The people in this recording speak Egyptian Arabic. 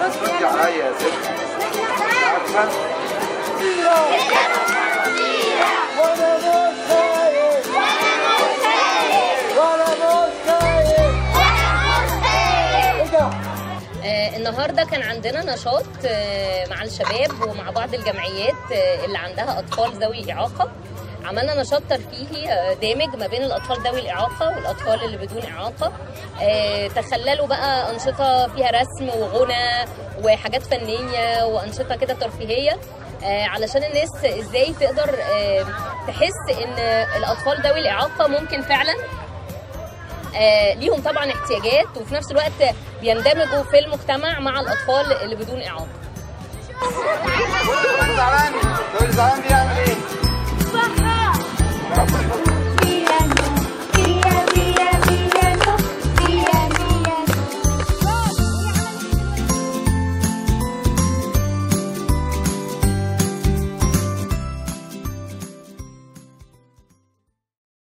ردي عليا يا ست عارفه آه، النهارده كان عندنا نشاط آه، مع الشباب ومع بعض الجمعيات آه، اللي عندها اطفال ذوي اعاقه عملنا نشاط ترفيهي آه، دامج ما بين الاطفال ذوي الاعاقه والاطفال اللي بدون اعاقه آه، تخللوا بقى انشطه فيها رسم وغنى وحاجات فنيه وانشطه كده ترفيهيه آه، علشان الناس ازاي تقدر آه، تحس ان الاطفال ذوي الاعاقه ممكن فعلا آه، ليهم طبعا احتياجات وفي نفس الوقت بيندمجوا في المجتمع مع الاطفال اللي بدون اعاقه وانت كمان زعلان تقول زعلان بيعمل ايه؟